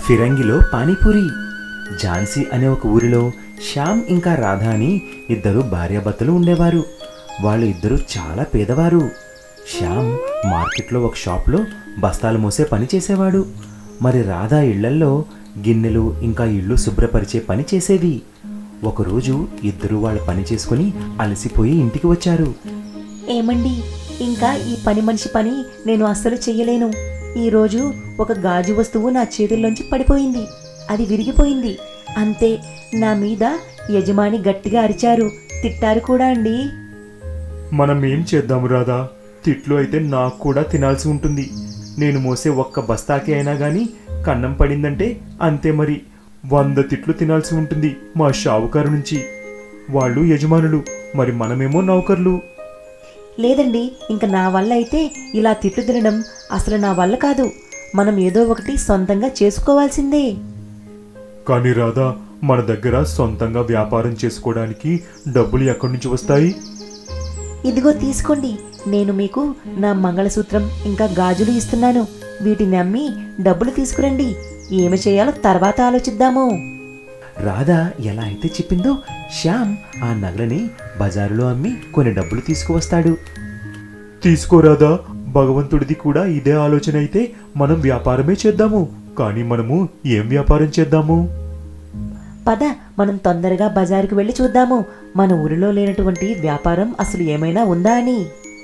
ఫిరంగిలో పానీపూరి ఝాన్సీ అనే ఒక ఊరిలో శ్యామ్ ఇంకా రాధా అని ఇద్దరు భార్యాభర్తలు ఉండేవారు వాళ్ళు ఇద్దరు చాలా పేదవారు శ్యామ్ మార్కెట్లో ఒక షాప్లో బస్తాలు మోసే పని చేసేవాడు మరి రాధా ఇళ్లల్లో గిన్నెలు ఇంకా ఇళ్ళు శుభ్రపరిచే పని చేసేది ఒకరోజు ఇద్దరు వాళ్ళ పని చేసుకుని అలసిపోయి ఇంటికి వచ్చారు ఏమండి ఇంకా ఈ పని మనిషి పని నేను అస్సలు చెయ్యలేను ఈరోజు ఒక గాజు వస్తువు నా చేతుల్లోంచి పడిపోయింది అది విరిగిపోయింది అంతే నా మీద యజమాని గట్టిగా అరిచారు తిట్టారు కూడా అండి మనం ఏం చేద్దాము రాదా తిట్లు అయితే నాకు కూడా తినాల్సి ఉంటుంది నేను మోసే ఒక్క బస్తాకి అయినా గాని కన్నం పడిందంటే అంతే మరి వంద తిట్లు తినాల్సి ఉంటుంది మా షావుకారు నుంచి వాళ్ళు యజమానులు మరి మనమేమో నౌకర్లు లేదండి ఇంక నా వల్ల అయితే ఇలా తిట్లు తినడం అసలు నా వల్ల కాదు మనం ఏదో ఒకటి సొంతంగా చేసుకోవాల్సిందే కానీ రాధా మన దగ్గర సొంతంగా వ్యాపారం చేసుకోవడానికి డబ్బులు ఎక్కడి నుంచి వస్తాయి ఇదిగో తీసుకోండి నేను మీకు నా మంగళసూత్రం ఇంకా గాజులు ఇస్తున్నాను వీటిని అమ్మి డబ్బులు తీసుకురండి ఏమి చేయాలో తర్వాత ఆలోచిద్దాము రాధా ఎలా అయితే చెప్పిందో శ్యామ్ ఆ నగలని బజారులో అమ్మి కొన్ని డబ్బులు తీసుకువస్తాడు తీసుకోరాదా భగవంతుడిది కూడా ఇదే ఆలోచన అయితే మనం వ్యాపారమే చేద్దాము కానీ మనము ఏం వ్యాపారం చేద్దాము పద మనం తొందరగా బజారుకు వెళ్ళి చూద్దాము మన ఊరిలో లేనటువంటి వ్యాపారం అసలు ఏమైనా ఉందా అని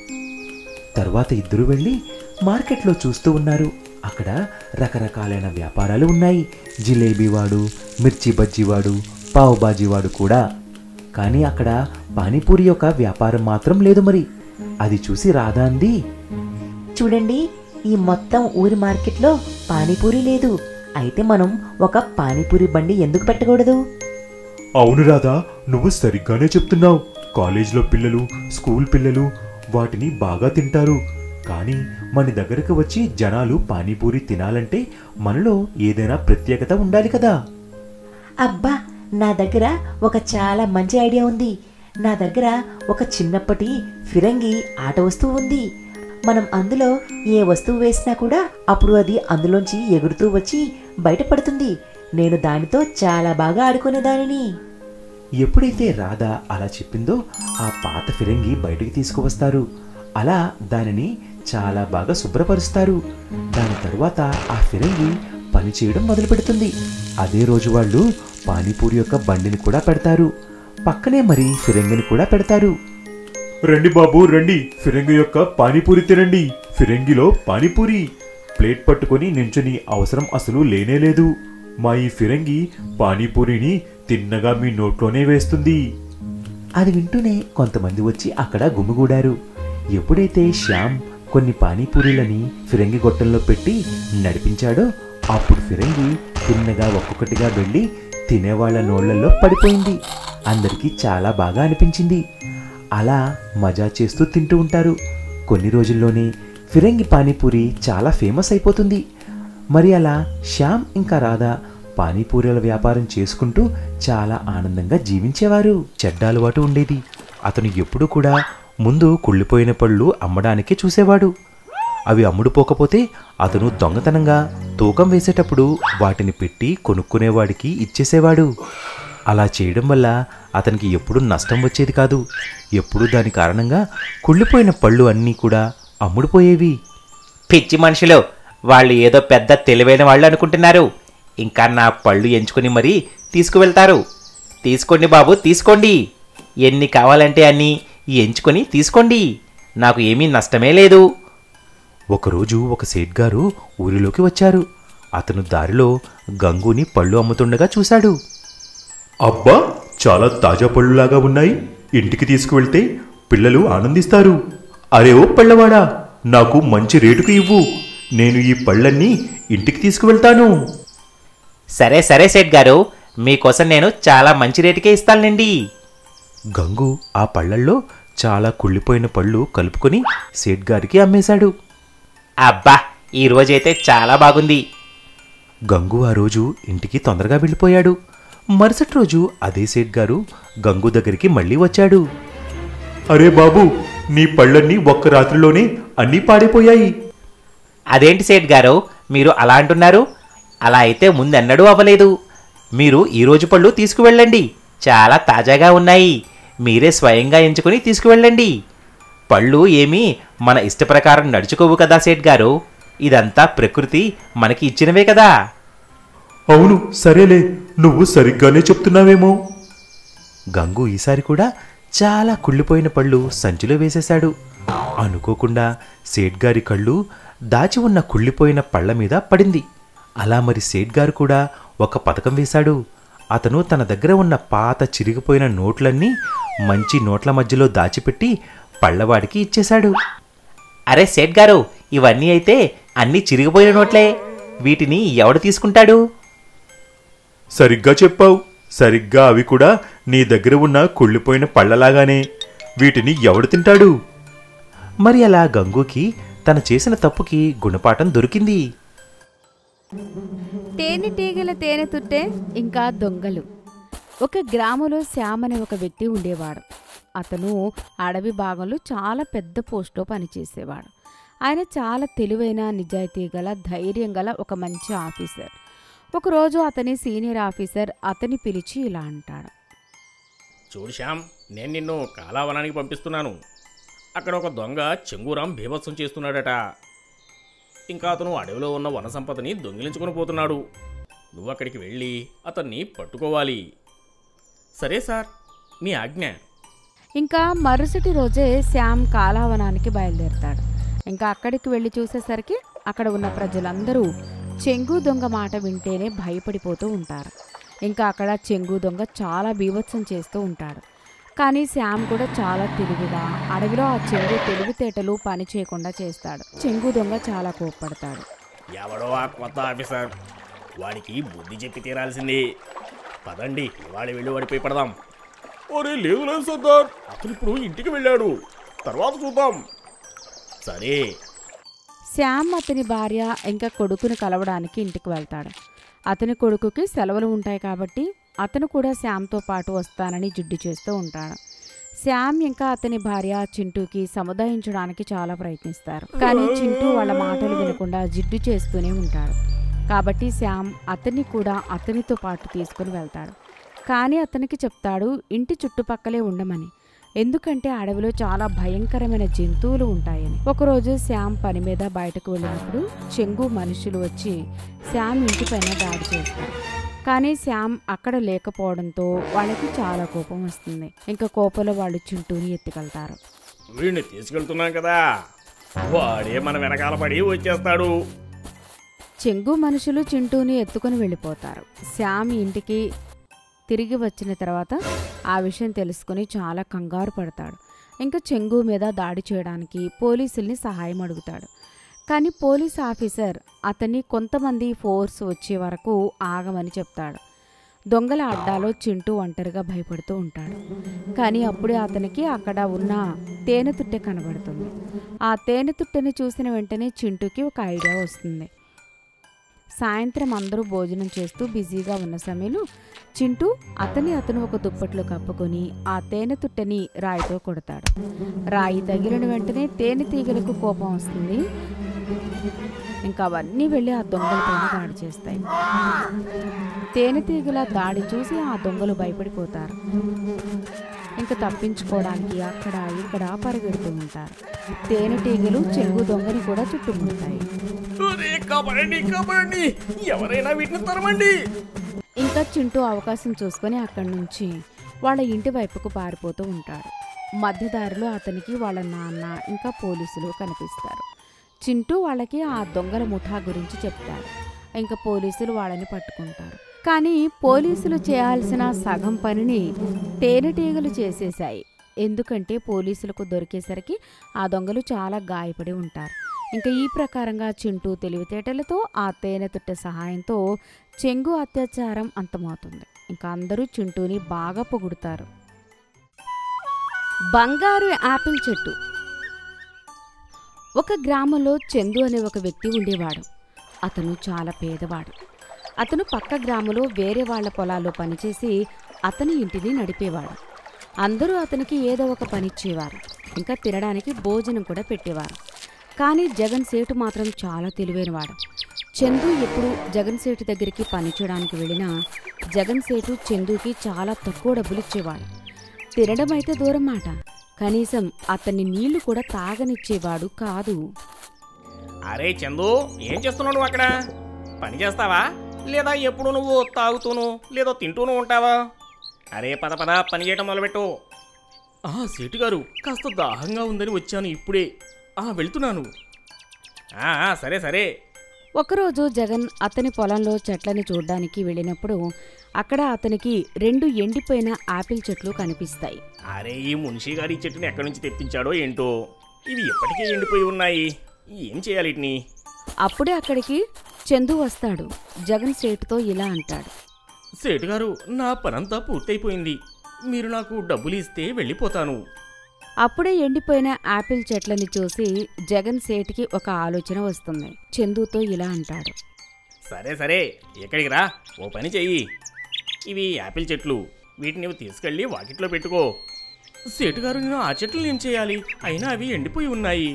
తర్వాత ఇద్దరు వెళ్ళి మార్కెట్లో చూస్తూ ఉన్నారు అక్కడ రకరకాలైన వ్యాపారాలు ఉన్నాయి జిలేబీ వాడు మిర్చి బజ్జీ వాడు పావు బాజీ వాడు కూడా కానీ అక్కడ పానీపూరి యొక్క వ్యాపారం మాత్రం లేదు మరి అది చూసి రాధా అంది చూడండి ఈ మొత్తం ఊరి మార్కెట్లో పానీపూరి లేదు అయితే మనం ఒక పానీపూరి బండి ఎందుకు పెట్టకూడదు అవును రాధా నువ్వు సరిగ్గానే చెప్తున్నావు కాలేజీలో పిల్లలు స్కూల్ పిల్లలు వాటిని బాగా తింటారు కానీ మన దగ్గరకు వచ్చి జనాలు పానీపూరి తినాలంటే మనలో ఏదైనా ప్రత్యేకత ఉండాలి కదా అబ్బా నా దగ్గర ఒక చాలా మంచి ఐడియా ఉంది నా దగ్గర ఒక చిన్నప్పటి ఫిరంగి ఆట వస్తువు ఉంది మనం అందులో ఏ వస్తువు వేసినా కూడా అప్పుడు అది అందులోంచి ఎగురుతూ వచ్చి బయటపడుతుంది నేను దానితో చాలా బాగా ఆడుకునేదానిని ఎప్పుడైతే రాధ అలా చెప్పిందో ఆ పాత ఫిరంగి బయటికి తీసుకువస్తారు అలా దానిని చాలా బాగా శుభ్రపరుస్తారు దాని తరువాత ఆ ఫిరంగి పని చేయడం మొదలు పెడుతుంది అదే రోజు వాళ్ళు పానీపూరి యొక్క బండిని కూడా పెడతారు పక్కనే మరి ఫిరంగిని కూడా పెడతారు రండి బాబు రండి ఫిరంగి యొక్క పానీపూరి తినండి ఫిరంగిలో పానీపూరి ప్లేట్ పట్టుకొని నించుని అవసరం అసలు లేనే లేదు మా ఈ ఫిరంగి పానీపూరిని తిన్నగా మీ నోట్లోనే వేస్తుంది అది వింటూనే కొంతమంది వచ్చి అక్కడ గుమిగూడారు ఎప్పుడైతే శ్యామ్ కొన్ని పానీపూరీలని ఫిరంగి గొట్టంలో పెట్టి నడిపించాడో అప్పుడు ఫిరంగి తిన్నగా ఒక్కొక్కటిగా వెళ్ళి తినేవాళ్ల నోళ్లలో పడిపోయింది అందరికీ చాలా బాగా అనిపించింది అలా మజా చేస్తూ తింటూ ఉంటారు కొన్ని రోజుల్లోనే ఫిరంగి పానీపూరి చాలా ఫేమస్ అయిపోతుంది మరి అలా శ్యామ్ ఇంకా రాధా పానీపూరీల వ్యాపారం చేసుకుంటూ చాలా ఆనందంగా జీవించేవారు చెడ్డ అలవాటు ఉండేది అతను ఎప్పుడూ కూడా ముందు కుళ్ళిపోయిన పళ్ళు అమ్మడానికే చూసేవాడు అవి అమ్ముడుపోకపోతే అతను దొంగతనంగా తూకం వేసేటప్పుడు వాటిని పెట్టి కొనుక్కునేవాడికి ఇచ్చేసేవాడు అలా చేయడం వల్ల అతనికి ఎప్పుడూ నష్టం వచ్చేది కాదు ఎప్పుడూ దాని కారణంగా కుళ్ళిపోయిన పళ్ళు అన్నీ కూడా అమ్ముడుపోయేవి పిచ్చి మనుషులు వాళ్ళు ఏదో పెద్ద తెలివైన వాళ్ళు అనుకుంటున్నారు ఇంకా నా పళ్ళు ఎంచుకుని మరీ తీసుకువెళ్తారు తీసుకోండి బాబు తీసుకోండి ఎన్ని కావాలంటే అన్ని ఎంచుకొని తీసుకోండి నాకు ఏమీ నష్టమే లేదు ఒకరోజు ఒక సేట్ గారు ఊరిలోకి వచ్చారు అతను దారిలో గంగుని పళ్ళు అమ్ముతుండగా చూశాడు అబ్బా చాలా తాజా పళ్ళులాగా ఉన్నాయి ఇంటికి తీసుకువెళ్తే పిల్లలు ఆనందిస్తారు అరే ఓ పళ్ళవాడా నాకు మంచి రేటుకు ఇవ్వు నేను ఈ పళ్ళన్నీ ఇంటికి తీసుకువెళ్తాను సరే సరే సేట్ గారు మీకోసం నేను చాలా మంచి రేటుకే ఇస్తానండి గంగు ఆ పళ్ళల్లో చాలా కుళ్ళిపోయిన పళ్ళు కలుపుకొని సేట్ గారికి అమ్మేశాడు అబ్బా ఈ రోజైతే చాలా బాగుంది గంగు ఆ రోజు ఇంటికి తొందరగా వెళ్ళిపోయాడు మరుసటి రోజు అదే సేట్ గారు గంగు దగ్గరికి మళ్ళీ వచ్చాడు అరే బాబు నీ పళ్ళన్నీ ఒక్క రాత్రిలోనే అన్నీ పాడైపోయాయి అదేంటి సేట్ గారు మీరు అలా అంటున్నారు అలా అయితే ముందెన్నడూ అవ్వలేదు మీరు ఈ రోజు పళ్ళు తీసుకువెళ్ళండి చాలా తాజాగా ఉన్నాయి మీరే స్వయంగా ఎంచుకుని తీసుకువెళ్ళండి పళ్ళు ఏమీ మన ఇష్టప్రకారం నడుచుకోవు కదా సేట్ గారు ఇదంతా ప్రకృతి మనకి ఇచ్చినవే కదా అవును సరేలే నువ్వు సరిగ్గానే చెప్తున్నావేమో గంగు ఈసారి కూడా చాలా కుళ్ళిపోయిన పళ్ళు సంచిలో వేసేశాడు అనుకోకుండా సేట్ గారి కళ్ళు దాచి ఉన్న కుళ్ళిపోయిన పళ్ళ మీద పడింది అలా మరి సేట్ గారు కూడా ఒక పథకం వేశాడు అతను తన దగ్గర ఉన్న పాత చిరిగిపోయిన నోట్లన్నీ మంచి నోట్ల మధ్యలో దాచిపెట్టి పళ్ళవాడికి ఇచ్చేశాడు అరే సేట్ గారు ఇవన్నీ అయితే అన్నీ చిరిగిపోయిన నోట్లే వీటిని ఎవడు తీసుకుంటాడు సరిగ్గా చెప్పావు సరిగ్గా అవి కూడా నీ దగ్గర ఉన్న కుళ్ళిపోయిన పళ్ళలాగానే వీటిని ఎవడు తింటాడు మరి అలా గంగుకి తన చేసిన తప్పుకి గుణపాఠం దొరికింది తేనెటీగల తేనె తుట్టే ఇంకా దొంగలు ఒక గ్రామంలో శ్యామ్ అనే ఒక వ్యక్తి ఉండేవాడు అతను అడవి భాగంలో చాలా పెద్ద పోస్ట్లో పనిచేసేవాడు ఆయన చాలా తెలివైన నిజాయితీ గల ధైర్యం గల ఒక మంచి ఆఫీసర్ ఒకరోజు అతని సీనియర్ ఆఫీసర్ అతని పిలిచి ఇలా అంటాడు చూడు శ్యామ్ నేను నిన్ను కాలావనానికి పంపిస్తున్నాను అక్కడ ఒక దొంగ చెంగురాం బీభత్సం చేస్తున్నాడట ఇంకా అతను అడవిలో ఉన్న వన సంపదని దొంగిలించుకొని పోతున్నాడు నువ్వు అక్కడికి వెళ్ళి అతన్ని పట్టుకోవాలి సరే సార్ మీ ఆజ్ఞ ఇంకా మరుసటి రోజే శ్యామ్ కాలావనానికి బయలుదేరతాడు ఇంకా అక్కడికి వెళ్ళి చూసేసరికి అక్కడ ఉన్న ప్రజలందరూ చెంగు దొంగ మాట వింటేనే భయపడిపోతూ ఉంటారు ఇంకా అక్కడ చెంగు దొంగ చాలా బీభత్సం చేస్తూ ఉంటాడు కానీ శ్యామ్ కూడా చాలా తెలివిగా అడవిలో ఆ చెంగు తెలివితేటలు పని చేయకుండా చేస్తాడు చెంగు దొంగ చాలా కోప్పడతాడు ఎవడో ఆ కొత్త ఆఫీసర్ వాడికి బుద్ధి చెప్పి తీరాల్సింది పదండి ఇవాళ వెళ్ళి వాడిపోయి పడదాం ఒరే లేదు లేదు సర్దార్ అతను ఇప్పుడు ఇంటికి వెళ్ళాడు తర్వాత చూద్దాం సరే శ్యామ్ అతని భార్య ఇంకా కొడుకుని కలవడానికి ఇంటికి వెళ్తాడు అతని కొడుకుకి సెలవులు ఉంటాయి కాబట్టి అతను కూడా శ్యామ్తో పాటు వస్తానని జిడ్డు చేస్తూ ఉంటాడు శ్యామ్ ఇంకా అతని భార్య చింటూకి సముదాయించడానికి చాలా ప్రయత్నిస్తారు కానీ చింటూ వాళ్ళ మాటలు వినకుండా జిడ్డు చేస్తూనే ఉంటాడు కాబట్టి శ్యామ్ అతన్ని కూడా అతనితో పాటు తీసుకుని వెళ్తాడు కానీ అతనికి చెప్తాడు ఇంటి చుట్టుపక్కలే ఉండమని ఎందుకంటే అడవిలో చాలా భయంకరమైన జంతువులు ఉంటాయని ఒకరోజు శ్యామ్ పని మీద బయటకు వెళ్ళినప్పుడు చెంగు మనుషులు వచ్చి శ్యామ్ ఇంటిపైన దాడి చేస్తారు కానీ శ్యామ్ అక్కడ లేకపోవడంతో వాళ్ళకి చాలా కోపం వస్తుంది ఇంకా కోపంలో వాళ్ళు చింటూని ఎత్తుకెళ్తారు వీడిని తీసుకెళ్తున్నాం కదా వాడే మన వెనకాల పడి వచ్చేస్తాడు చెంగు మనుషులు చింటూని ఎత్తుకుని వెళ్ళిపోతారు శ్యామ్ ఇంటికి తిరిగి వచ్చిన తర్వాత ఆ విషయం తెలుసుకుని చాలా కంగారు పడతాడు ఇంకా చెంగు మీద దాడి చేయడానికి పోలీసుల్ని సహాయం అడుగుతాడు కానీ పోలీస్ ఆఫీసర్ అతన్ని కొంతమంది ఫోర్స్ వచ్చే వరకు ఆగమని చెప్తాడు దొంగల అడ్డాలో చింటూ ఒంటరిగా భయపడుతూ ఉంటాడు కానీ అప్పుడే అతనికి అక్కడ ఉన్న తేనె తుట్టె కనబడుతుంది ఆ తేనె తుట్టెని చూసిన వెంటనే చింటూకి ఒక ఐడియా వస్తుంది సాయంత్రం అందరూ భోజనం చేస్తూ బిజీగా ఉన్న సమయంలో చింటూ అతని అతను ఒక దుప్పట్లో కప్పుకొని ఆ తేనె తుట్టెని రాయితో కొడతాడు రాయి తగిలిన వెంటనే తేనె తీగలకు కోపం వస్తుంది ఇంకా అవన్నీ వెళ్ళి ఆ దొంగలపైన దాడి చేస్తాయి తేనెటీగల దాడి చూసి ఆ దొంగలు భయపడిపోతారు ఇంకా తప్పించుకోవడానికి అక్కడ ఇక్కడ పరిగెడుతూ ఉంటారు తేనెటీగలు చెంగు దొంగని కూడా చుట్టుముడతాయి ఒరే, కాపాడండి కాపాడండి ఎవరైనా వీటిని తరమండి ఇంకా చింటూ అవకాశం చూసుకొని అక్కడి నుంచి వాళ్ళ ఇంటి వైపుకు పారిపోతూ ఉంటాడు మధ్యదారిలో అతనికి వాళ్ళ నాన్న ఇంకా పోలీసులు కనిపిస్తారు చింటూ వాళ్ళకి ఆ దొంగల ముఠా గురించి చెప్తాడు ఇంకా పోలీసులు వాళ్ళని పట్టుకుంటారు కానీ పోలీసులు చేయాల్సిన సగం పనిని తేనెటీగలు చేసేశాయి ఎందుకంటే పోలీసులకు దొరికేసరికి ఆ దొంగలు చాలా గాయపడి ఉంటారు ఇంకా ఈ ప్రకారంగా చింటూ తెలివితేటలతో ఆ తేనె తుట్టె సహాయంతో చెంగు అత్యాచారం అంతమవుతుంది ఇంకా అందరూ చింటూని బాగా పొగుడుతారు బంగారు యాపిల్ చెట్టు ఒక గ్రామంలో చందు అనే ఒక వ్యక్తి ఉండేవాడు అతను చాలా పేదవాడు అతను పక్క గ్రామంలో వేరే వాళ్ళ పొలాల్లో పనిచేసి అతని ఇంటిని నడిపేవాడు అందరూ అతనికి ఏదో ఒక పని ఇచ్చేవారు ఇంకా తినడానికి భోజనం కూడా పెట్టేవారు కానీ జగన్ సేటు మాత్రం చాలా తెలివైనవాడు చందు ఎప్పుడు జగన్ సేటు దగ్గరికి పనిచేయడానికి వెళ్ళినా జగన్ సేటు చందుకి చాలా తక్కువ డబ్బులు ఇచ్చేవాడు తినడం అయితే దూరం మాట కనీసం అతన్ని నీళ్లు కూడా తాగనిచ్చేవాడు కాదు అరే చందు ఏం చేస్తున్నావు నువ్వు అక్కడ పని చేస్తావా లేదా ఎప్పుడు నువ్వు తాగుతూను లేదో తింటూను ఉంటావా అరే పద పద పని చేయటం మొదలుపెట్టు ఆ సేటు గారు కాస్త దాహంగా ఉందని వచ్చాను ఇప్పుడే ఆ వెళ్తున్నాను ఆ, ఆ, సరే సరే ఒకరోజు జగన్ అతని పొలంలో చెట్లని చూడ్డానికి వెళ్ళినప్పుడు అక్కడ అతనికి రెండు ఎండిపోయిన ఆపిల్ చెట్లు కనిపిస్తాయి అరే ఈ మున్షి గారి ఈ చెట్టుని ఎక్కడి నుంచి తెప్పించాడో ఏంటో ఇవి ఎప్పటికే ఎండిపోయి ఉన్నాయి ఏం చేయాలి వీటిని అప్పుడే అక్కడికి చందు వస్తాడు జగన్ సేటుతో ఇలా అంటాడు సేటు గారు నా పనంతా పూర్తయిపోయింది మీరు నాకు డబ్బులు ఇస్తే వెళ్ళిపోతాను అప్పుడే ఎండిపోయిన ఆపిల్ చెట్లని చూసి జగన్ సేటికి ఒక ఆలోచన వస్తుంది చందుతో ఇలా అంటాడు సరే సరే ఎక్కడికి రా ఓ పని చెయ్యి ఇవి యాపిల్ చెట్లు వీటిని నువ్వు తీసుకెళ్ళి వాకిట్లో పెట్టుకో సేటు గారు నేను ఆ చెట్లు ఏం చేయాలి అయినా అవి ఎండిపోయి ఉన్నాయి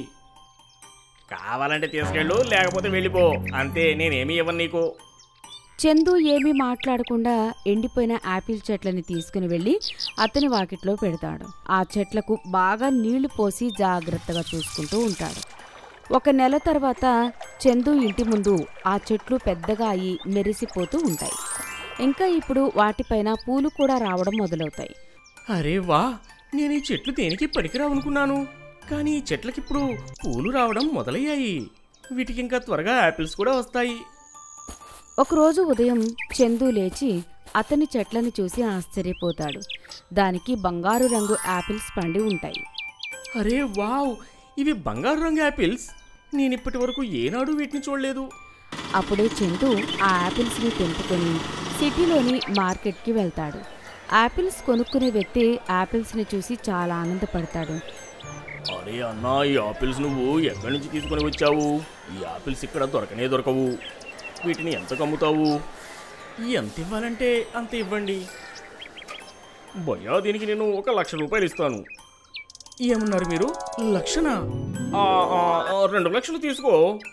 కావాలంటే తీసుకెళ్ళు లేకపోతే వెళ్ళిపో అంతే నేనేమీ ఇవ్వను నీకు చందు ఏమీ మాట్లాడకుండా ఎండిపోయిన ఆపిల్ చెట్లని తీసుకుని వెళ్ళి అతని వాకిట్లో పెడతాడు ఆ చెట్లకు బాగా నీళ్లు పోసి జాగ్రత్తగా చూసుకుంటూ ఉంటాడు ఒక నెల తర్వాత చందు ఇంటి ముందు ఆ చెట్లు పెద్దగా అయి మెరిసిపోతూ ఉంటాయి ఇంకా ఇప్పుడు వాటిపైన పూలు కూడా రావడం మొదలవుతాయి అరే వా నేను ఈ చెట్లు దేనికి పనికిరావనుకున్నాను కానీ ఈ చెట్లకిప్పుడు పూలు రావడం మొదలయ్యాయి వీటికి ఇంకా త్వరగా యాపిల్స్ కూడా వస్తాయి ఒకరోజు ఉదయం చందు లేచి అతని చెట్లను చూసి ఆశ్చర్యపోతాడు దానికి బంగారు రంగు యాపిల్స్ పండి ఉంటాయి అరే వావ్ ఇవి బంగారు రంగు యాపిల్స్ నేను ఇప్పటి వరకు ఏనాడు వీటిని చూడలేదు అప్పుడే చందు ఆ యాపిల్స్ని తెంపుకొని సిటీలోని మార్కెట్కి వెళ్తాడు యాపిల్స్ కొనుక్కునే వ్యక్తి యాపిల్స్ని చూసి చాలా ఆనందపడతాడు అరే అన్నా ఈ ఆపిల్స్ నువ్వు ఎక్కడి నుంచి తీసుకొని వచ్చావు ఈ ఆపిల్స్ ఇక్కడ దొరకనే దొరకవు వీటిని ఎంత కమ్ముతావు ఎంత ఇవ్వాలంటే అంత ఇవ్వండి భయ్యా దీనికి నేను ఒక లక్ష రూపాయలు ఇస్తాను ఏమన్నారు మీరు లక్షనా ఆ, ఆ, ఆ, రెండు లక్షలు తీసుకో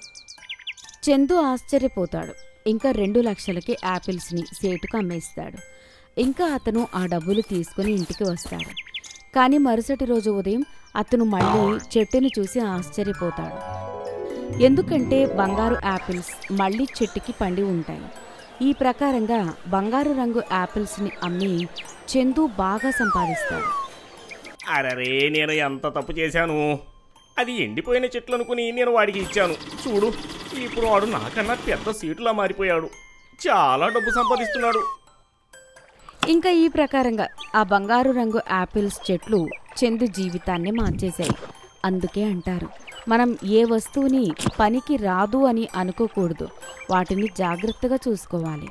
చందు ఆశ్చర్యపోతాడు ఇంకా రెండు లక్షలకి యాపిల్స్ని సేటుకు అమ్మేస్తాడు ఇంకా అతను ఆ డబ్బులు తీసుకుని ఇంటికి వస్తాడు కానీ మరుసటి రోజు ఉదయం అతను మళ్ళీ చెట్టుని చూసి ఆశ్చర్యపోతాడు ఎందుకంటే బంగారు యాపిల్స్ మళ్ళీ చెట్టుకి పండి ఉంటాయి ఈ ప్రకారంగా బంగారు రంగు యాపిల్స్ని అమ్మి చందు బాగా సంపాదిస్తాడు అరరే నేను ఎంత తప్పు చేశాను అది ఎండిపోయిన చెట్లు అనుకుని నేను వాడికి ఇచ్చాను చూడు ఇప్పుడు వాడు నాకన్నా పెద్ద సీటులా మారిపోయాడు చాలా డబ్బు సంపాదిస్తున్నాడు ఇంకా ఈ ప్రకారంగా ఆ బంగారు రంగు యాపిల్స్ చెట్లు చందు జీవితాన్ని మార్చేశాయి అందుకే అంటారు మనం ఏ వస్తువుని పనికి రాదు అని అనుకోకూడదు వాటిని జాగ్రత్తగా చూసుకోవాలి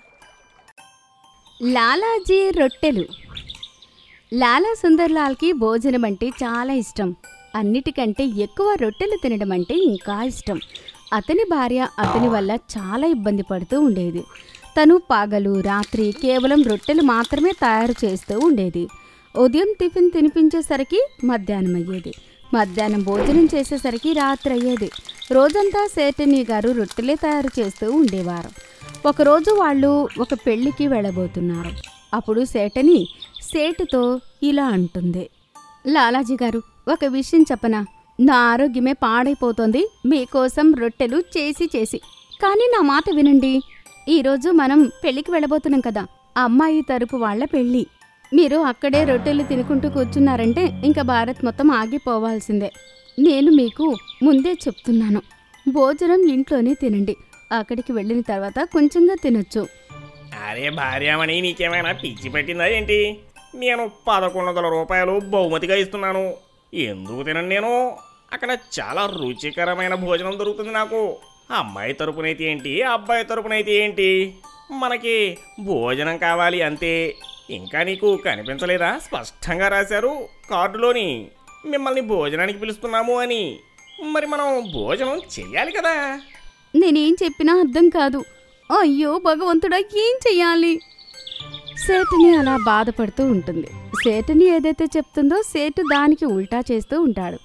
లాలాజీ రొట్టెలు లాలా సుందర్లాల్కి భోజనం అంటే చాలా ఇష్టం అన్నిటికంటే ఎక్కువ రొట్టెలు తినడం అంటే ఇంకా ఇష్టం అతని భార్య అతని వల్ల చాలా ఇబ్బంది పడుతూ ఉండేది తను పగలు రాత్రి కేవలం రొట్టెలు మాత్రమే తయారు చేస్తూ ఉండేది ఉదయం టిఫిన్ తినిపించేసరికి మధ్యాహ్నం అయ్యేది మధ్యాహ్నం భోజనం చేసేసరికి రాత్రి అయ్యేది రోజంతా సేటనీ గారు రొట్టెలే తయారు చేస్తూ ఉండేవారు ఒకరోజు వాళ్ళు ఒక పెళ్లికి వెళ్ళబోతున్నారు అప్పుడు సేటని సేటుతో ఇలా అంటుంది లాలాజీ గారు ఒక విషయం చెప్పనా నా ఆరోగ్యమే పాడైపోతోంది మీకోసం రొట్టెలు చేసి చేసి కానీ నా మాట వినండి ఈరోజు మనం పెళ్లికి వెళ్ళబోతున్నాం కదా ఆ అమ్మాయి తరపు వాళ్ళ పెళ్లి మీరు అక్కడే రొట్టెలు తినుకుంటూ కూర్చున్నారంటే ఇంకా భారత్ మొత్తం ఆగిపోవాల్సిందే నేను మీకు ముందే చెప్తున్నాను భోజనం ఇంట్లోనే తినండి అక్కడికి వెళ్ళిన తర్వాత కొంచెంగా తినొచ్చు అరే భార్యామణి నీకేమైనా పిచ్చి పెట్టిందా ఏంటి నేను పదకొండు వందల రూపాయలు బహుమతిగా ఇస్తున్నాను ఎందుకు తినను నేను అక్కడ చాలా రుచికరమైన భోజనం దొరుకుతుంది నాకు అమ్మాయి తరపునైతే ఏంటి అబ్బాయి తరపునైతే ఏంటి మనకి భోజనం కావాలి అంతే ఇంకా నీకు కనిపించలేదా స్పష్టంగా రాశారు కార్డులోని మిమ్మల్ని భోజనానికి పిలుస్తున్నాము అని మరి మనం భోజనం చెయ్యాలి కదా నేనేం చెప్పినా అర్థం కాదు అయ్యో భగవంతుడా ఏం చెయ్యాలి సేటుని అలా బాధపడుతూ ఉంటుంది సేటుని ఏదైతే చెప్తుందో సేటు దానికి ఉల్టా చేస్తూ ఉంటాడు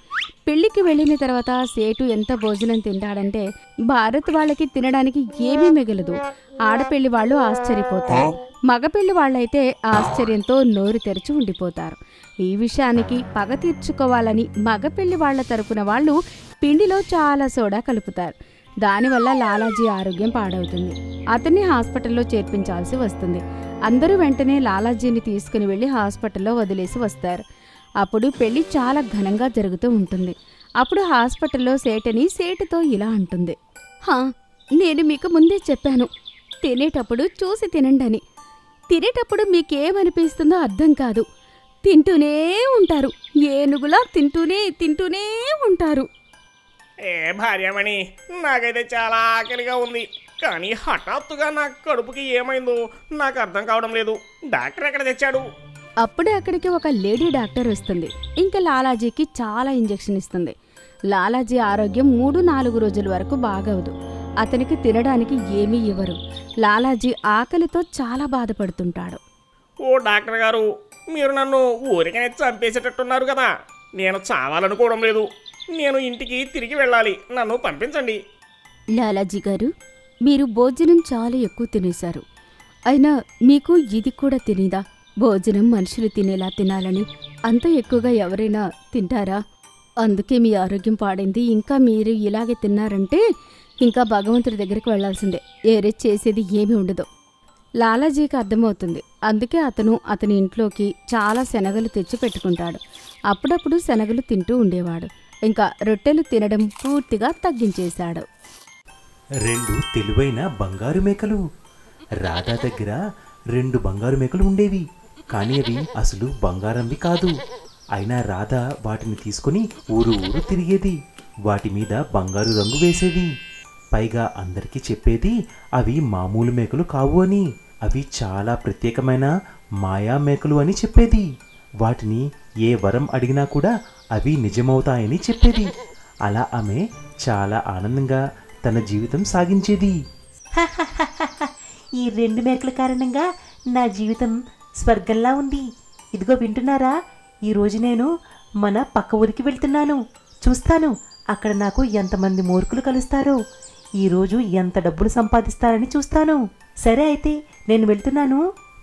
పెళ్లికి వెళ్ళిన తర్వాత సేటు ఎంత భోజనం తింటాడంటే భారత్ వాళ్ళకి తినడానికి ఏమీ మిగలదు ఆడపెళ్లి వాళ్ళు ఆశ్చర్యపోతారు మగపెళ్లి వాళ్ళైతే ఆశ్చర్యంతో నోరు తెరిచి ఉండిపోతారు ఈ విషయానికి పగ తీర్చుకోవాలని మగపెళ్లి వాళ్ళ తరపున వాళ్ళు పిండిలో చాలా సోడా కలుపుతారు దానివల్ల లాలాజీ ఆరోగ్యం పాడవుతుంది అతన్ని హాస్పిటల్లో చేర్పించాల్సి వస్తుంది అందరూ వెంటనే లాలాజీని తీసుకుని వెళ్ళి హాస్పిటల్లో వదిలేసి వస్తారు అప్పుడు పెళ్లి చాలా ఘనంగా జరుగుతూ ఉంటుంది అప్పుడు హాస్పిటల్లో సేటని సేటుతో ఇలా అంటుంది హా నేను మీకు ముందే చెప్పాను తినేటప్పుడు చూసి తినండి అని తినేటప్పుడు మీకేమనిపిస్తుందో అర్థం కాదు తింటూనే ఉంటారు ఏనుగులా తింటూనే తింటూనే ఉంటారు ఏ భార్యమణి నాకైతే చాలా ఆకలిగా ఉంది కానీ హఠాత్తుగా నా కడుపుకి ఏమైందో నాకు అర్థం కావడం లేదు డాక్టర్ ఎక్కడ తెచ్చాడు అప్పుడే అక్కడికి ఒక లేడీ డాక్టర్ వస్తుంది ఇంకా లాలాజీకి చాలా ఇంజెక్షన్ ఇస్తుంది లాలాజీ ఆరోగ్యం మూడు నాలుగు రోజుల వరకు బాగవదు అతనికి తినడానికి ఏమీ ఇవ్వరు లాలాజీ ఆకలితో చాలా బాధపడుతుంటాడు ఓ డాక్టర్ గారు మీరు నన్ను ఊరికనే చంపేసేటట్టున్నారు కదా నేను చావాలనుకోవడం లేదు నేను ఇంటికి తిరిగి వెళ్ళాలి నన్ను పంపించండి లాలాజీ గారు మీరు భోజనం చాలా ఎక్కువ తినేశారు అయినా మీకు ఇది కూడా తెలీదా భోజనం మనుషులు తినేలా తినాలని అంత ఎక్కువగా ఎవరైనా తింటారా అందుకే మీ ఆరోగ్యం పాడైంది ఇంకా మీరు ఇలాగే తిన్నారంటే ఇంకా భగవంతుడి దగ్గరికి వెళ్లాల్సిందే ఏరే చేసేది ఏమీ ఉండదు లాలాజీకి అర్థమవుతుంది అందుకే అతను అతని ఇంట్లోకి చాలా శనగలు తెచ్చి పెట్టుకుంటాడు అప్పుడప్పుడు శనగలు తింటూ ఉండేవాడు ఇంకా రొట్టెలు తినడం పూర్తిగా తగ్గించేశాడు రెండు తెలివైన బంగారు మేకలు రాధా దగ్గర రెండు బంగారు మేకలు ఉండేవి కానీ అవి అసలు బంగారంవి కాదు అయినా రాధ వాటిని తీసుకుని ఊరు ఊరు తిరిగేది వాటి మీద బంగారు రంగు వేసేది పైగా అందరికీ చెప్పేది అవి మామూలు మేకలు కావు అని అవి చాలా ప్రత్యేకమైన మాయా మేకలు అని చెప్పేది వాటిని ఏ వరం అడిగినా కూడా అవి నిజమవుతాయని చెప్పేది అలా ఆమె చాలా ఆనందంగా తన జీవితం సాగించేది ఈ రెండు మేకల కారణంగా నా జీవితం స్వర్గంలా ఉంది ఇదిగో వింటున్నారా ఈరోజు నేను మన పక్క ఊరికి వెళ్తున్నాను చూస్తాను అక్కడ నాకు ఎంతమంది మూర్ఖులు కలుస్తారో ఈరోజు ఎంత డబ్బులు సంపాదిస్తారని చూస్తాను సరే అయితే నేను వెళ్తున్నాను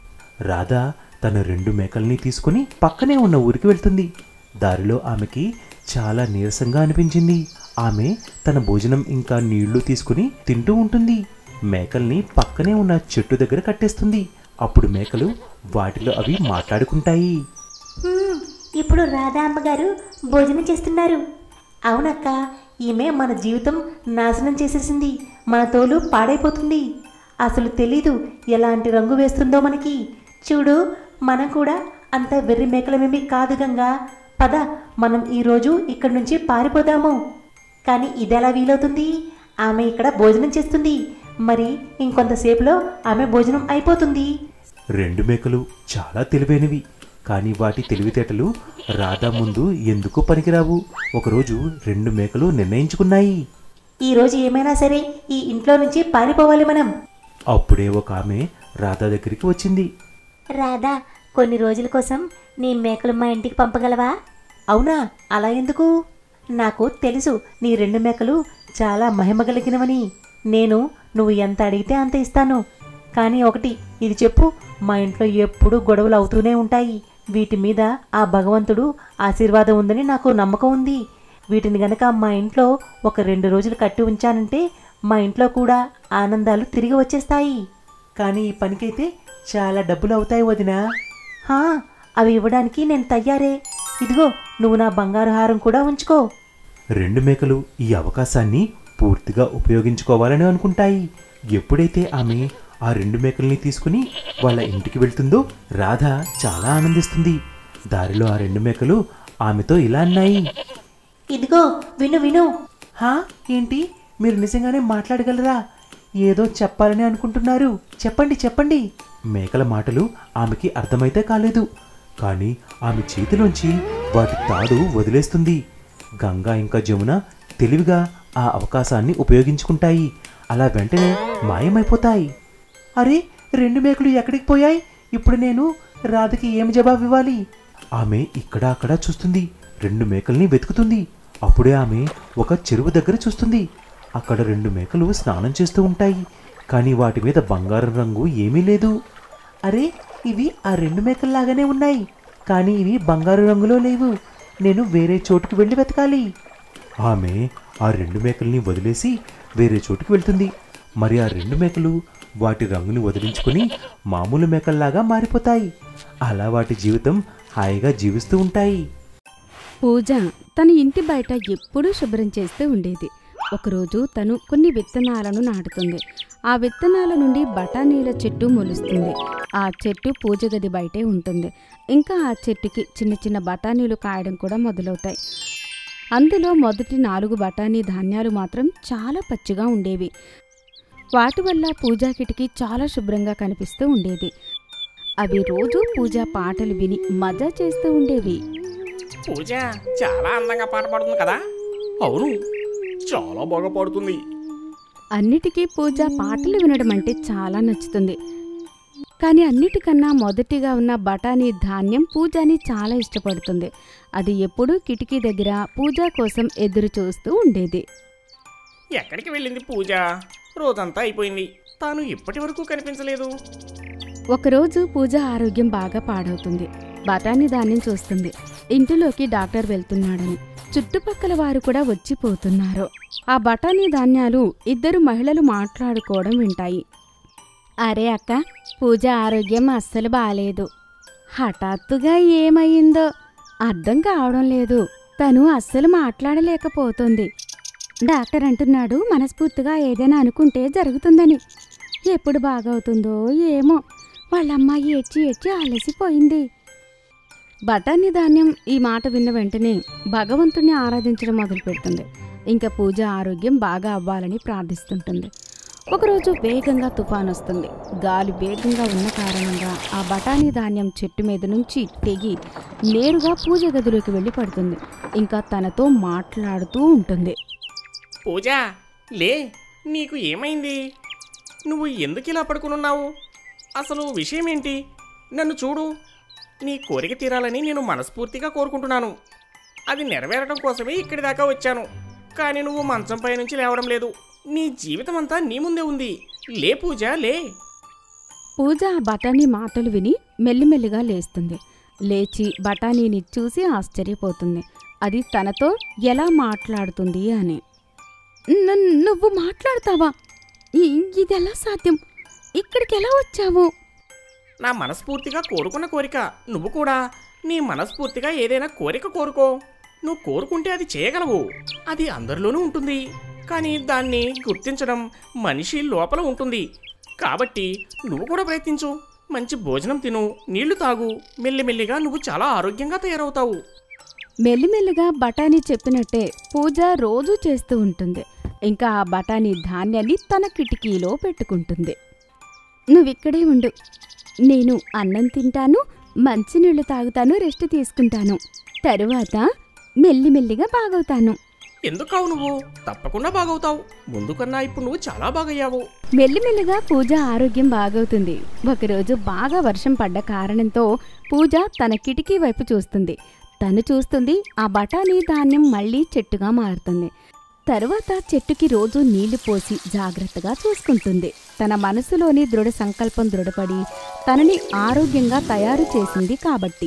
రాధ తన రెండు మేకల్ని తీసుకుని పక్కనే ఉన్న ఊరికి వెళ్తుంది దారిలో ఆమెకి చాలా నీరసంగా అనిపించింది ఆమె తన భోజనం ఇంకా నీళ్లు తీసుకుని తింటూ ఉంటుంది మేకల్ని పక్కనే ఉన్న చెట్టు దగ్గర కట్టేస్తుంది అప్పుడు మేకలు వాటిలో అవి మాట్లాడుకుంటాయి "హ్మ్, ఇప్పుడు రాధా అమ్మగారు భోజనం చేస్తున్నారు అవునక్క ఈమె మన జీవితం నాశనం చేసేసింది మన తోలు పాడైపోతుంది అసలు తెలీదు ఎలాంటి రంగు వేస్తుందో మనకి చూడు మనం కూడా అంత వెర్రి మేకలమేమి కాదు గంగా పద మనం ఈరోజు ఇక్కడి నుంచి పారిపోదాము కానీ ఇదెలా వీలవుతుంది ఆమె ఇక్కడ భోజనం చేస్తుంది మరి ఇంకొంతసేపులో ఆమె భోజనం అయిపోతుంది రెండు మేకలు చాలా తెలివైనవి కానీ వాటి తెలివితేటలు రాధా ముందు ఎందుకు పనికిరావు ఒకరోజు రెండు మేకలు నిర్ణయించుకున్నాయి ఈరోజు ఏమైనా సరే ఈ ఇంట్లో నుంచి పారిపోవాలి మనం అప్పుడే ఒక ఆమె రాధా దగ్గరికి వచ్చింది రాధా కొన్ని రోజుల కోసం నీ మేకలు మా ఇంటికి పంపగలవా అవునా అలా ఎందుకు నాకు తెలుసు నీ రెండు మేకలు చాలా మహిమగలిగినవని నేను నువ్వు ఎంత అడిగితే అంత ఇస్తాను కానీ ఒకటి ఇది చెప్పు మా ఇంట్లో ఎప్పుడూ గొడవలు అవుతూనే ఉంటాయి వీటి మీద ఆ భగవంతుడు ఆశీర్వాదం ఉందని నాకు నమ్మకం ఉంది వీటిని గనక మా ఇంట్లో ఒక రెండు రోజులు కట్టి ఉంచానంటే మా ఇంట్లో కూడా ఆనందాలు తిరిగి వచ్చేస్తాయి కానీ ఈ పనికైతే చాలా డబ్బులు అవుతాయి వదినా హా అవి ఇవ్వడానికి నేను తయ్యారే ఇదిగో నువ్వు నా బంగారు హారం కూడా ఉంచుకో రెండు మేకలు ఈ అవకాశాన్ని పూర్తిగా ఉపయోగించుకోవాలని అనుకుంటాయి ఎప్పుడైతే ఆమె ఆ రెండు మేకల్ని తీసుకుని వాళ్ళ ఇంటికి వెళ్తుందో రాధ చాలా ఆనందిస్తుంది దారిలో ఆ రెండు మేకలు ఆమెతో ఇలా అన్నాయి ఇదిగో విను విను హా ఏంటి మీరు నిజంగానే మాట్లాడగలరా ఏదో చెప్పాలని అనుకుంటున్నారు చెప్పండి చెప్పండి మేకల మాటలు ఆమెకి అర్థమైతే కాలేదు కానీ ఆమె చేతిలోంచి వాటి తాడు వదిలేస్తుంది గంగా ఇంకా జమున తెలివిగా ఆ అవకాశాన్ని ఉపయోగించుకుంటాయి అలా వెంటనే మాయమైపోతాయి అరే రెండు మేకలు ఎక్కడికి పోయాయి ఇప్పుడు నేను రాధకి ఏం జవాబు ఇవ్వాలి ఆమె ఇక్కడ అక్కడ చూస్తుంది రెండు మేకల్ని వెతుకుతుంది అప్పుడే ఆమె ఒక చెరువు దగ్గర చూస్తుంది అక్కడ రెండు మేకలు స్నానం చేస్తూ ఉంటాయి కానీ వాటి మీద బంగారం రంగు ఏమీ లేదు అరే ఇవి ఆ రెండు మేకల్లాగానే ఉన్నాయి కానీ ఇవి బంగారు రంగులో లేవు నేను వేరే చోటుకు వెళ్ళి వెతకాలి ఆమె ఆ రెండు మేకల్ని వదిలేసి వేరే చోటుకి వెళ్తుంది మరి ఆ రెండు మేకలు వాటి రంగుని వదిలించుకొని మామూలు మేకల్లాగా మారిపోతాయి అలా వాటి జీవితం హాయిగా జీవిస్తూ ఉంటాయి పూజ తన ఇంటి బయట ఎప్పుడూ శుభ్రం చేస్తూ ఉండేది ఒకరోజు తను కొన్ని విత్తనాలను నాటుతుంది ఆ విత్తనాల నుండి బఠానీల చెట్టు మొలుస్తుంది ఆ చెట్టు పూజ గది బయటే ఉంటుంది ఇంకా ఆ చెట్టుకి చిన్న చిన్న బఠానీలు కాయడం కూడా మొదలవుతాయి అందులో మొదటి నాలుగు బఠానీ ధాన్యాలు మాత్రం చాలా పచ్చిగా ఉండేవి వాటి వల్ల పూజా కిటికీ చాలా శుభ్రంగా కనిపిస్తూ ఉండేది అవి రోజు పూజా పాటలు విని మజా చేస్తూ ఉండేవి పూజ చాలా అందంగా పాట పాడుతుంది కదా అవును చాలా బాగా పాడుతుంది అన్నిటికీ పూజ పాటలు వినడం అంటే చాలా నచ్చుతుంది కానీ అన్నిటికన్నా మొదటిగా ఉన్న బఠానీ ధాన్యం పూజని చాలా ఇష్టపడుతుంది అది ఎప్పుడూ కిటికీ దగ్గర పూజ కోసం ఎదురు చూస్తూ ఉండేది ఎక్కడికి వెళ్ళింది పూజ రోజంతా అయిపోయింది తాను ఇప్పటి వరకు కనిపించలేదు ఒకరోజు పూజ ఆరోగ్యం బాగా పాడవుతుంది బఠానీ ధాన్యం చూస్తుంది ఇంటిలోకి డాక్టర్ వెళ్తున్నాడని చుట్టుపక్కల వారు కూడా వచ్చిపోతున్నారు ఆ బఠానీ ధాన్యాలు ఇద్దరు మహిళలు మాట్లాడుకోవడం వింటాయి అరే అక్క పూజ ఆరోగ్యం అస్సలు బాలేదు హఠాత్తుగా ఏమయ్యిందో అర్థం కావడం లేదు తను అస్సలు మాట్లాడలేకపోతుంది డాక్టర్ అంటున్నాడు మనస్ఫూర్తిగా ఏదైనా అనుకుంటే జరుగుతుందని ఎప్పుడు బాగవుతుందో ఏమో వాళ్ళమ్మాయి ఏడ్చి ఏడ్చి అలసిపోయింది బఠానీ ధాన్యం ఈ మాట విన్న వెంటనే భగవంతుణ్ణి ఆరాధించడం మొదలు పెడుతుంది ఇంకా పూజ ఆరోగ్యం బాగా అవ్వాలని ప్రార్థిస్తుంటుంది ఒకరోజు వేగంగా తుఫాన్ వస్తుంది గాలి వేగంగా ఉన్న కారణంగా ఆ బఠానీ ధాన్యం చెట్టు మీద నుంచి తెగి నేరుగా పూజ గదిలోకి వెళ్ళి పడుతుంది ఇంకా తనతో మాట్లాడుతూ ఉంటుంది పూజ లే నీకు ఏమైంది నువ్వు ఎందుకు ఇలా పడుకునున్నావు అసలు విషయం ఏంటి నన్ను చూడు నీ కోరిక తీరాలని నేను మనస్ఫూర్తిగా కోరుకుంటున్నాను అది నెరవేరడం కోసమే ఇక్కడి దాకా వచ్చాను కానీ నువ్వు మంచంపై నుంచి లేవడం లేదు నీ జీవితం అంతా నీ ముందే ఉంది లే పూజ లే పూజ ఆ బఠానీ మాటలు విని మెల్లిమెల్లిగా లేస్తుంది లేచి బఠానీని చూసి ఆశ్చర్యపోతుంది అది తనతో ఎలా మాట్లాడుతుంది అని "ను- నువ్వు మాట్లాడతావా ఇ- ఇది ఎలా సాధ్యం ఇక్కడికి ఎలా వచ్చావు నా మనస్ఫూర్తిగా కోరుకున్న కోరిక నువ్వు కూడా నీ మనస్ఫూర్తిగా ఏదైనా కోరిక కోరుకో నువ్వు కోరుకుంటే అది చేయగలవు అది అందరిలోనూ ఉంటుంది కానీ దాన్ని గుర్తించడం మనిషి లోపల ఉంటుంది కాబట్టి నువ్వు కూడా ప్రయత్నించు మంచి భోజనం తిను నీళ్లు తాగు మెల్లిమెల్లిగా నువ్వు చాలా ఆరోగ్యంగా తయారవుతావు మెల్లిమెల్లిగా బఠానీ చెప్పినట్టే పూజ రోజూ చేస్తూ ఉంటుంది ఇంకా ఆ బఠానీ ధాన్యాన్ని తన కిటికీలో పెట్టుకుంటుంది నువ్విక్కడే ఉండు నేను అన్నం తింటాను మంచినీళ్ళు తాగుతాను రెస్ట్ తీసుకుంటాను తరువాత మెల్లిమెల్లిగా బాగవుతాను ఎందుకావు నువ్వు తప్పకుండా బాగవుతావు ముందు కన్నా ఇప్పుడు నువ్వు చాలా బాగయ్యావు మెల్లిమెల్లిగా పూజ ఆరోగ్యం బాగవుతుంది ఒకరోజు బాగా వర్షం పడ్డ కారణంతో పూజ తన కిటికీ వైపు చూస్తుంది తను చూస్తుంది ఆ బఠానీ ధాన్యం మళ్ళీ చెట్టుగా మారుతుంది తరువాత చెట్టుకి రోజు నీళ్లు పోసి జాగ్రత్తగా చూసుకుంటుంది తన మనసులోని దృఢ సంకల్పం దృఢపడి తనని ఆరోగ్యంగా తయారు చేసింది కాబట్టి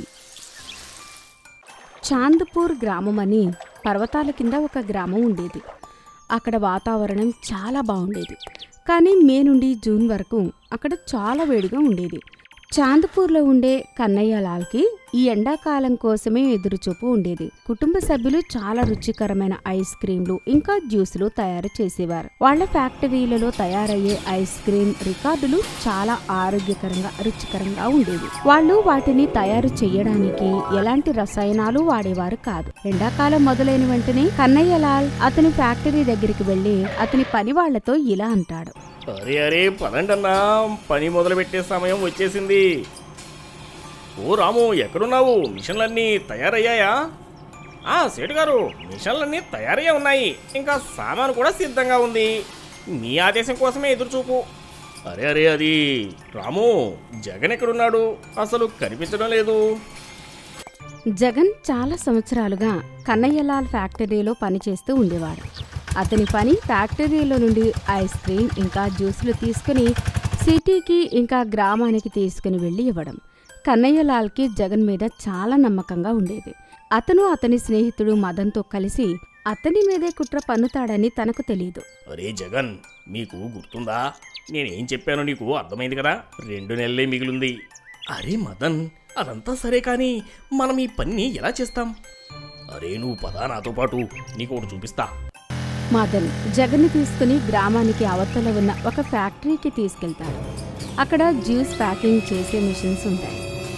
చాంద్పూర్ గ్రామం అని పర్వతాల కింద ఒక గ్రామం ఉండేది అక్కడ వాతావరణం చాలా బాగుండేది కానీ మే నుండి జూన్ వరకు అక్కడ చాలా వేడిగా ఉండేది చాంద్పూర్లో ఉండే కన్నయ్య లాల్కి ఈ ఎండాకాలం కోసమే ఎదురుచూపు ఉండేది కుటుంబ సభ్యులు చాలా రుచికరమైన ఐస్ క్రీంలు ఇంకా జ్యూసులు తయారు చేసేవారు వాళ్ళ ఫ్యాక్టరీలలో తయారయ్యే ఐస్ క్రీమ్ రికార్డులు చాలా ఆరోగ్యకరంగా రుచికరంగా ఉండేవి వాళ్ళు వాటిని తయారు చేయడానికి ఎలాంటి రసాయనాలు వాడేవారు కాదు ఎండాకాలం మొదలైన వెంటనే కన్నయ్య లాల్ అతని ఫ్యాక్టరీ దగ్గరికి వెళ్లి అతని పని వాళ్లతో ఇలా అంటాడు అరే అరే పదండన్నా పని మొదలు పెట్టే సమయం వచ్చేసింది ఓ రాము ఎక్కడున్నావు మిషన్లన్నీ తయారయ్యాయా ఆ సేటు గారు మిషన్లన్నీ తయారయ్యే ఉన్నాయి ఇంకా సామాను కూడా సిద్ధంగా ఉంది మీ ఆదేశం కోసమే ఎదురుచూపు అరే అరే అది రాము జగన్ ఎక్కడున్నాడు అసలు కనిపించడం లేదు జగన్ చాలా సంవత్సరాలుగా కన్నయ్యలాల్ ఫ్యాక్టరీలో పనిచేస్తూ ఉండేవాడు అతని పని ఫ్యాక్టరీలో నుండి ఐస్ క్రీమ్ ఇంకా జ్యూసులు తీసుకుని సిటీకి ఇంకా గ్రామానికి తీసుకుని వెళ్ళి ఇవ్వడం కన్నయ్యలాల్కి జగన్ మీద చాలా నమ్మకంగా ఉండేది అతను అతని స్నేహితుడు మదన్తో కలిసి అతని మీదే కుట్ర పన్నుతాడని తనకు తెలియదు అరే జగన్ మీకు గుర్తుందా నేనేం చెప్పానో నీకు అర్థమైంది కదా రెండు నెలలే మిగిలింది అరే మదన్ అదంతా సరే కానీ మనం ఈ పని ఎలా చేస్తాం అరే నువ్వు పదా నాతో పాటు నీకు ఒకటి చూపిస్తా మదన్ జగన్ని తీసుకుని గ్రామానికి అవతల ఉన్న ఒక ఫ్యాక్టరీకి తీసుకెళ్తాడు అక్కడ జ్యూస్ ప్యాకింగ్ చేసే మిషన్స్ ఉంటాయి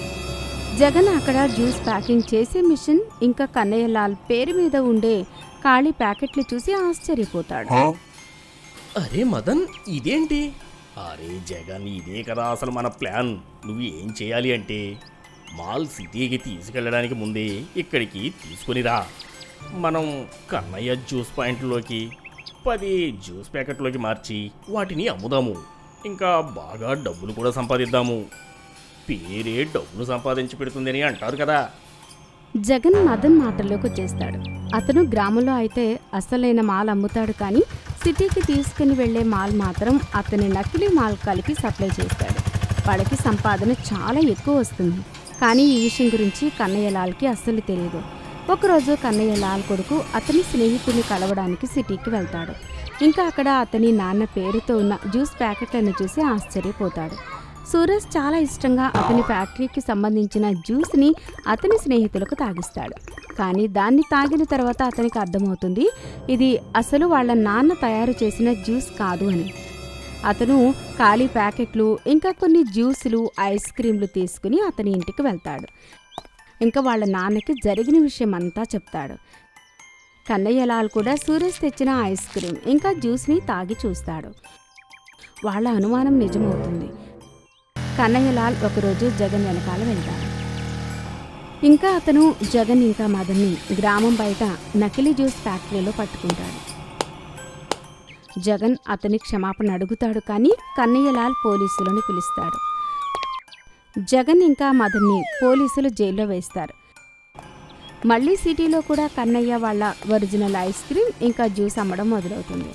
జగన్ అక్కడ జ్యూస్ ప్యాకింగ్ చేసే మిషన్ ఇంకా కన్నయ్యలాల్ పేరు మీద ఉండే ఖాళీ ప్యాకెట్లు చూసి ఆశ్చర్యపోతాడు అరే మదన్ ఇదేంటి అరే జగన్ ఇదే కదా అసలు మన ప్లాన్ నువ్వు ఏం చేయాలి అంటే మాల్ సిటీకి తీసుకెళ్ళడానికి ముందే ఇక్కడికి తీసుకొని రా మనం కన్నయ్య జ్యూస్ పాయింట్లోకి పది జ్యూస్ ప్యాకెట్లోకి మార్చి వాటిని అమ్ముదాము ఇంకా బాగా డబ్బులు కూడా సంపాదిద్దాము పేరే డబ్బులు సంపాదించి పెడుతుందని అంటారు కదా జగన్ మదన్ మాటల్లోకి వచ్చేస్తాడు అతను గ్రామంలో అయితే అసలైన మాల్ అమ్ముతాడు కానీ సిటీకి తీసుకుని వెళ్లే మాల్ మాత్రం అతని నకిలీ మాల్ కలిపి సప్లై చేస్తాడు వాళ్ళకి సంపాదన చాలా ఎక్కువ వస్తుంది కానీ ఈ విషయం గురించి కన్నయ్యలాల్కి అస్సలు తెలియదు ఒకరోజు కన్నయ్యలాల్ కొడుకు అతని స్నేహితుడిని కలవడానికి సిటీకి వెళ్తాడు ఇంకా అక్కడ అతని నాన్న పేరుతో ఉన్న జ్యూస్ ప్యాకెట్లను చూసి ఆశ్చర్యపోతాడు సూరజ్ చాలా ఇష్టంగా అతని ఫ్యాక్టరీకి సంబంధించిన జ్యూస్ని అతని స్నేహితులకు తాగిస్తాడు కానీ దాన్ని తాగిన తర్వాత అతనికి అర్థమవుతుంది ఇది అసలు వాళ్ళ నాన్న తయారు చేసిన జ్యూస్ కాదు అని అతను ఖాళీ ప్యాకెట్లు ఇంకా కొన్ని జ్యూసులు ఐస్ క్రీంలు తీసుకుని అతని ఇంటికి వెళ్తాడు ఇంకా వాళ్ళ నాన్నకి జరిగిన విషయం అంతా చెప్తాడు కన్నయ్యలాల్ కూడా సూరజ్ తెచ్చిన ఐస్ క్రీమ్ ఇంకా జ్యూస్ని తాగి చూస్తాడు వాళ్ళ అనుమానం నిజమవుతుంది కన్నయ్యలాల్ ఒకరోజు జగన్ వెనకాల వెళ్తాడు ఇంకా అతను జగన్ ఇంకా మదన్ని గ్రామం బయట నకిలీ జ్యూస్ ఫ్యాక్టరీలో పట్టుకుంటాడు జగన్ అతని క్షమాపణ అడుగుతాడు కానీ కన్నయ్యలాల్ పోలీసులను పిలుస్తాడు జగన్ ఇంకా మదన్ని పోలీసులు జైల్లో వేస్తారు మళ్ళీ సిటీలో కూడా కన్నయ్య వాళ్ళ ఒరిజినల్ ఐస్ క్రీమ్ ఇంకా జ్యూస్ అమ్మడం మొదలవుతుంది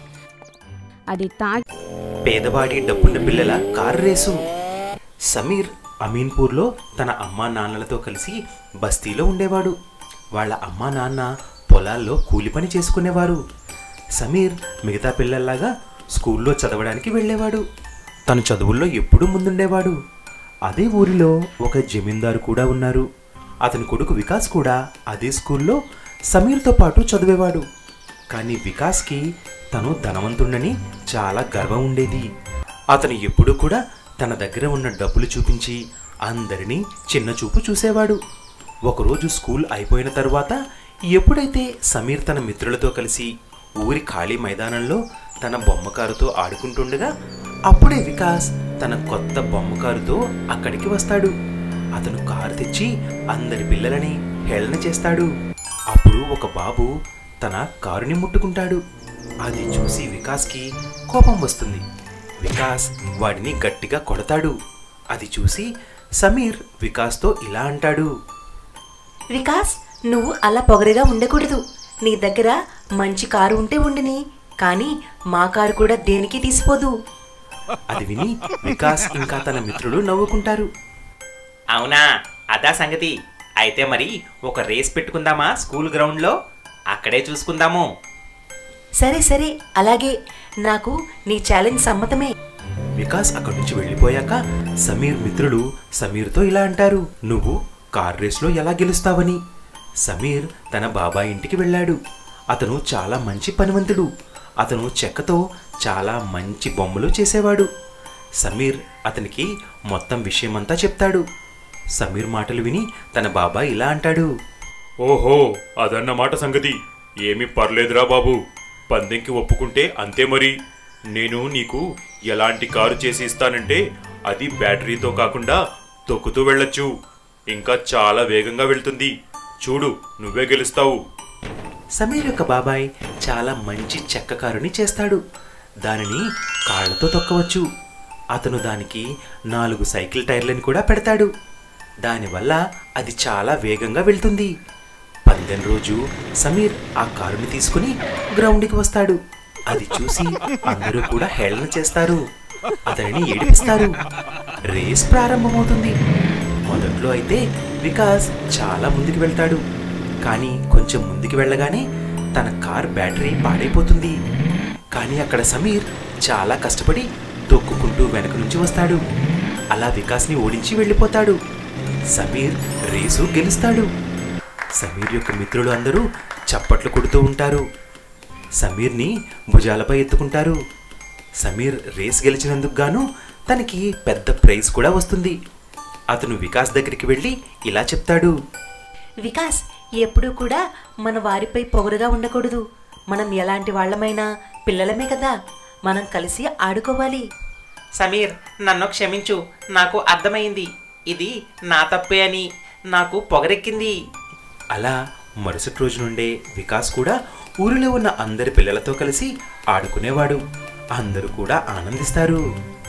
అది తాగి పేదవాడి డబ్బున్న పిల్లల కారు రేసు సమీర్ అమీన్పూర్లో తన అమ్మా నాన్నలతో కలిసి బస్తీలో ఉండేవాడు వాళ్ళ అమ్మా నాన్న పొలాల్లో కూలి పని చేసుకునేవారు సమీర్ మిగతా పిల్లల్లాగా స్కూల్లో చదవడానికి వెళ్ళేవాడు తను చదువుల్లో ఎప్పుడూ ముందుండేవాడు అదే ఊరిలో ఒక జమీందారు కూడా ఉన్నారు అతని కొడుకు వికాస్ కూడా అదే స్కూల్లో సమీర్తో పాటు చదివేవాడు కానీ వికాస్కి తను ధనవంతుడని చాలా గర్వం ఉండేది అతను ఎప్పుడూ కూడా తన దగ్గర ఉన్న డబ్బులు చూపించి అందరినీ చిన్న చూపు చూసేవాడు ఒకరోజు స్కూల్ అయిపోయిన తరువాత ఎప్పుడైతే సమీర్ తన మిత్రులతో కలిసి ఊరి ఖాళీ మైదానంలో తన బొమ్మకారుతో ఆడుకుంటుండగా అప్పుడే వికాస్ తన కొత్త బొమ్మకారుతో అక్కడికి వస్తాడు అతను కారు తెచ్చి అందరి పిల్లలని హేళన చేస్తాడు అప్పుడు ఒక బాబు తన కారుని ముట్టుకుంటాడు అది చూసి వికాస్కి కోపం వస్తుంది వికాస్ వాడిని గట్టిగా కొడతాడు అది చూసి సమీర్ వికాస్తో ఇలా అంటాడు వికాస్ నువ్వు అలా పొగరుగా ఉండకూడదు నీ దగ్గర మంచి కారు ఉంటే ఉండని కానీ మా కారు కూడా దేనికి తీసిపోదు అది విని వికాస్ ఇంకా తన మిత్రులు నవ్వుకుంటారు అవునా అదా సంగతి అయితే మరి ఒక రేస్ పెట్టుకుందామా స్కూల్ గ్రౌండ్లో అక్కడే చూసుకుందాము సరే సరే అలాగే నాకు నీ ఛాలెంజ్ సమ్మతమే వికాస్ అక్కడి నుంచి వెళ్ళిపోయాక సమీర్ మిత్రులు సమీర్తో ఇలా అంటారు నువ్వు కార్ రేస్లో ఎలా గెలుస్తావని సమీర్ తన బాబాయ్ ఇంటికి వెళ్ళాడు అతను చాలా మంచి పనివంతుడు అతను చెక్కతో చాలా మంచి బొమ్మలు చేసేవాడు సమీర్ అతనికి మొత్తం విషయమంతా చెప్తాడు సమీర్ మాటలు విని తన బాబాయ్ ఇలా అంటాడు ఓహో అదన్నమాట సంగతి ఏమీ పర్లేదురా బాబు పందెంకి ఒప్పుకుంటే అంతే మరి నేను నీకు ఎలాంటి కారు చేసి ఇస్తానంటే అది బ్యాటరీతో కాకుండా తొక్కుతూ వెళ్ళొచ్చు ఇంకా చాలా వేగంగా వెళ్తుంది చూడు నువ్వే గెలుస్తావు సమీర్ యొక్క బాబాయ్ చాలా మంచి చెక్క కారుని చేస్తాడు దానిని కాళ్ళతో తొక్కవచ్చు అతను దానికి నాలుగు సైకిల్ టైర్లను కూడా పెడతాడు దానివల్ల అది చాలా వేగంగా వెళ్తుంది పందెం రోజు సమీర్ ఆ కారుని తీసుకుని గ్రౌండ్కి వస్తాడు అది చూసి అందరూ కూడా హేళన చేస్తారు అతనిని ఏడిపిస్తారు రేస్ ప్రారంభమవుతుంది మొదట్లో అయితే వికాస్ చాలా ముందుకు వెళ్తాడు కానీ కొంచెం ముందుకు వెళ్ళగానే తన కార్ బ్యాటరీ పాడైపోతుంది కానీ అక్కడ సమీర్ చాలా కష్టపడి తొక్కుకుంటూ వెనక నుంచి వస్తాడు అలా వికాస్ని ఓడించి వెళ్ళిపోతాడు సమీర్ రేసు గెలుస్తాడు సమీర్ యొక్క మిత్రులు అందరూ చప్పట్లు కొడుతూ ఉంటారు సమీర్ని భుజాలపై ఎత్తుకుంటారు సమీర్ రేస్ గెలిచినందుకు గాను తనకి పెద్ద ప్రైజ్ కూడా వస్తుంది అతను వికాస్ దగ్గరికి వెళ్ళి ఇలా చెప్తాడు వికాస్ ఎప్పుడూ కూడా మన వారిపై పొగరుగా ఉండకూడదు మనం ఎలాంటి వాళ్ళమైనా పిల్లలమే కదా మనం కలిసి ఆడుకోవాలి సమీర్ నన్ను క్షమించు నాకు అర్థమైంది ఇది నా తప్పే అని నాకు పొగరెక్కింది అలా మరుసటి రోజు నుండే వికాస్ కూడా ఊరిలో ఉన్న అందరి పిల్లలతో కలిసి ఆడుకునేవాడు అందరూ కూడా ఆనందిస్తారు